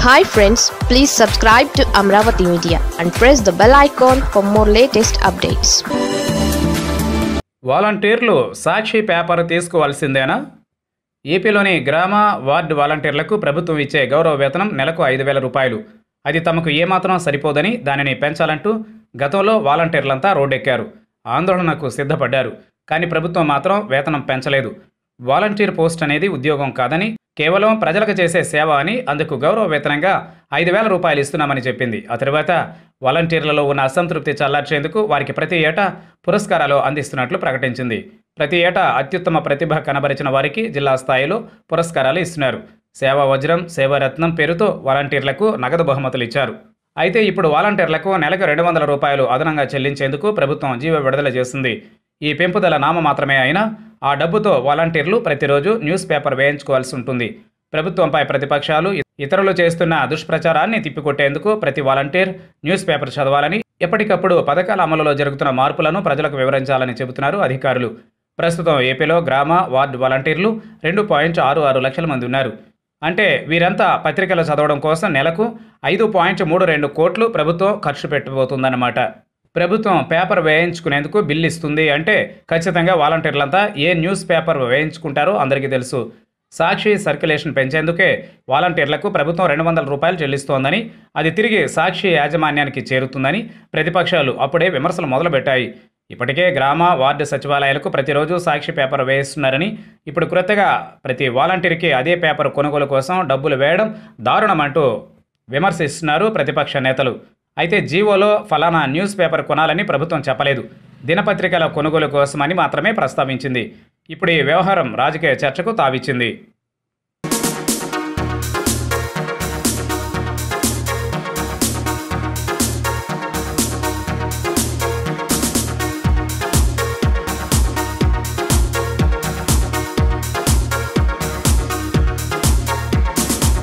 hi friends please subscribe to Amaravati media and press the bell icon for more latest updates వాలంటీర్లు Sakshi paper తీసుకోవాల్సిందేనా ఏపీలోని గ్రామ ward వాలంటీర్లకు ప్రభుత్వం ఇచ్చే గౌరవ వేతనం నెలకు ఐదు వేల రూపాయలు అది తమకు ఏమాత్రం సరిపోదని దానిని పెంచాలంటూ గతంలో వాలంటీర్లంతా రోడ్డెక్కారు ఆందోళనకు సిద్ధపడ్డారు కానీ ప్రభుత్వం మాత్రం వేతనం పెంచలేదు వాలంటీర్ పోస్ట్ అనేది ఉద్యోగం కాదని కేవలం ప్రజలకు చేసే సేవ అని అందుకు గౌరవ వేతనంగా ఐదు వేల రూపాయలు ఇస్తున్నామని చెప్పింది ఆ తర్వాత వాలంటీర్లలో ఉన్న అసంతృప్తి చల్లార్చేందుకు వారికి ప్రతి ఏటా పురస్కారాలు అందిస్తున్నట్లు ప్రకటించింది ప్రతి ఏటా అత్యుత్తమ ప్రతిభ కనబరిచిన వారికి జిల్లా స్థాయిలో పురస్కారాలు ఇస్తున్నారు సేవా వజ్రం సేవారత్నం పేరుతో వాలంటీర్లకు నగదు బహుమతులు ఇచ్చారు అయితే ఇప్పుడు వాలంటీర్లకు నెలకు రెండు వందల రూపాయలు అదనంగా చెల్లించేందుకు ప్రభుత్వం జీవో విడుదల చేసింది ఈ పెంపుదల నామ మాత్రమే అయినా ఆ డబ్బుతో వాలంటీర్లు ప్రతిరోజు న్యూస్ పేపర్ వేయించుకోవాల్సి ఉంటుంది ప్రభుత్వంపై ప్రతిపక్షాలు ఇతరులు చేస్తున్న దుష్ప్రచారాన్ని తిప్పికొట్టేందుకు ప్రతి వాలంటీర్ న్యూస్ పేపర్ చదవాలని ఎప్పటికప్పుడు పథకాల అమలులో జరుగుతున్న మార్పులను ప్రజలకు వివరించాలని చెబుతున్నారు అధికారులు ప్రస్తుతం ఏపీలో గ్రామ వార్డు వాలంటీర్లు రెండు పాయింట్ ఆరు ఆరు లక్షల మంది ఉన్నారు అంటే వీరంతా పత్రికలు చదవడం కోసం నెలకు ఐదు పాయింట్ మూడు రెండు కోట్లు ప్రభుత్వం ఖర్చు పెట్టబోతుందన్నమాట ప్రభుత్వం పేపర్ వేయించుకునేందుకు బిల్లు ఇస్తుంది అంటే ఖచ్చితంగా వాలంటీర్లంతా ఏ న్యూస్ పేపర్ వేయించుకుంటారో అందరికీ తెలుసు సాక్షి సర్క్యులేషన్ పెంచేందుకే వాలంటీర్లకు ప్రభుత్వం రెండు వందల రూపాయలు చెల్లిస్తోందని అది తిరిగి సాక్షి యాజమాన్యానికి చేరుతుందని ప్రతిపక్షాలు అప్పుడే విమర్శలు మొదలుపెట్టాయి ఇప్పటికే గ్రామ వార్డు సచివాలయాలకు ప్రతిరోజు సాక్షి పేపర్ వేయిస్తున్నారని ఇప్పుడు క్రొత్తగా ప్రతి వాలంటీర్కి అదే పేపర్ కొనుగోలు కోసం డబ్బులు వేయడం దారుణమంటూ విమర్శిస్తున్నారు ప్రతిపక్ష నేతలు అయితే జీవోలో ఫలానా న్యూస్ పేపర్ కొనాలని ప్రభుత్వం చెప్పలేదు దినపత్రికల కొనుగోలు కోసమని మాత్రమే ప్రస్తావించింది ఇప్పుడు ఈ వ్యవహారం రాజకీయ చర్చకు తావిచ్చింది